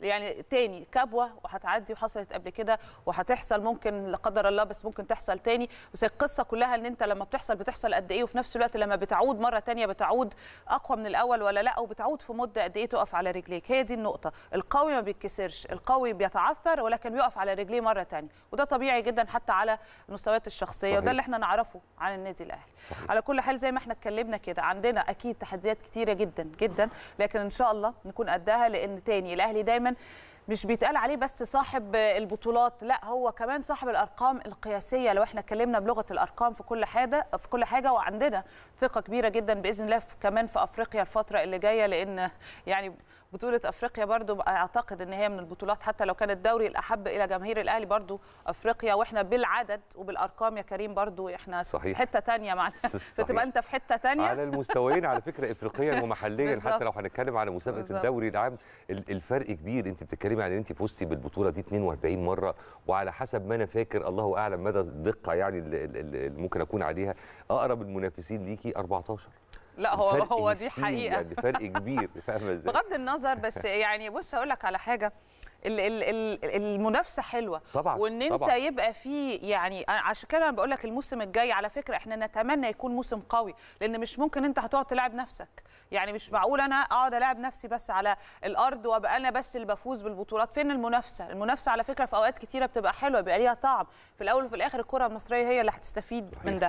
يعني تاني كبوه وهتعدي وحصلت قبل كده وهتحصل ممكن لا قدر الله بس ممكن تحصل تاني بس القصه كلها ان انت لما بتحصل بتحصل قد ايه وفي نفس الوقت لما بتعود مره تانية بتعود اقوى من الاول ولا لا وبتعود في مده قد ايه تقف على رجليك هي دي النقطه القوي ما بيتكسرش القوي بيتعثر ولكن بيقف على رجليه مره تانية وده طبيعي جدا حتى على المستويات الشخصيه صحيح. وده اللي احنا نعرفه عن النادي الاهلي صحيح. على كل حال زي ما احنا اتكلمنا كده عندنا اكيد تحديات كتيره جدا جدا لكن ان شاء الله نكون قدها لان تاني الاهلي دايما مش بيتقال عليه بس صاحب البطولات لا هو كمان صاحب الارقام القياسيه لو احنا اتكلمنا بلغه الارقام في كل حاجه في كل حاجه وعندنا ثقه كبيره جدا باذن الله في- كمان في افريقيا الفتره اللي جايه لان يعني بطولة افريقيا برضو اعتقد ان هي من البطولات حتى لو كان الدوري الاحب الى جماهير الاهلي برضو افريقيا واحنا بالعدد وبالارقام يا كريم برضو احنا في صحيح. حته تانية مع صحيح. تبقى انت في حته تانية على المستويين على فكره افريقيا ومحليا بالظبط. حتى لو هنتكلم على مسابقه بالظبط. الدوري العام ال- الفرق كبير انت بتتكلمي عن ان انت فزتي بالبطوله دي 42 مره وعلى حسب ما انا فاكر الله اعلم مدى الدقه يعني اللي اللي- اللي ممكن اكون عليها اقرب المنافسين ليكي 14 لا هو فرق هو دي يسير، حقيقه يعني فرق كبير فاهمه ازاي بغض النظر بس يعني بص هقول لك على حاجه ال- ال- ال- المنافسه حلوه طبعا وان انت طبعا. يبقى في يعني أنا عشان كده انا بقول لك الموسم الجاي على فكره احنا نتمنى يكون موسم قوي لان مش ممكن انت هتقعد تلعب نفسك يعني مش معقول انا اقعد العب نفسي بس على الارض وابقى انا بس اللي بفوز بالبطولات فين المنافسه المنافسه على فكره في اوقات كتيره بتبقى حلوه بيبقى ليها طعم في الاول وفي الاخر الكره المصريه هي اللي هتستفيد صحيح. من ده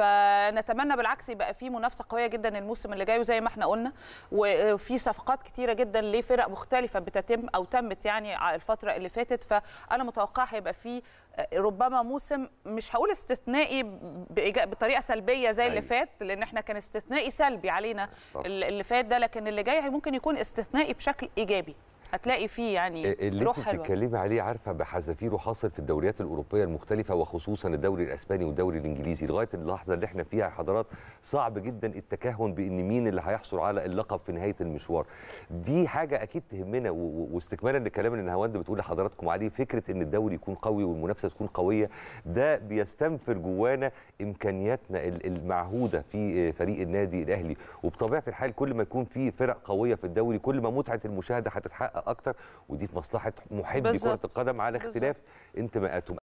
فنتمنى بالعكس يبقى في منافسه قويه جدا الموسم اللي جاي وزي ما احنا قلنا وفي صفقات كتيره جدا لفرق مختلفه بتتم او تمت يعني على الفتره اللي فاتت فانا متوقعه هيبقى في ربما موسم مش هقول استثنائي بإيجا- بطريقه سلبيه زي اللي أيوة. فات لان احنا كان استثنائي سلبي علينا طبعا. اللي فات ده لكن اللي جاي ممكن يكون استثنائي بشكل ايجابي هتلاقي فيه يعني اللي روح انت حلوه بتتكلمي عليه عارفه بحذافيره حاصل في الدوريات الاوروبيه المختلفه وخصوصا الدوري الاسباني والدوري الانجليزي لغايه اللحظه اللي احنا فيها يا حضرات صعب جدا التكهن بان مين اللي هيحصل على اللقب في نهايه المشوار دي حاجه اكيد تهمنا و- و- واستكمالا للكلام اللي نهاوند بتقول لحضراتكم عليه فكره ان الدوري يكون قوي والمنافسه تكون قويه ده بيستنفر جوانا امكانياتنا ال- المعهوده في فريق النادي الاهلي وبطبيعه الحال كل ما يكون في فرق قويه في الدوري كل ما متعه المشاهده هتتحقق اكتر ودي في مصلحه محبي كره بالظبط. القدم على بالظبط. اختلاف انتماءاتهم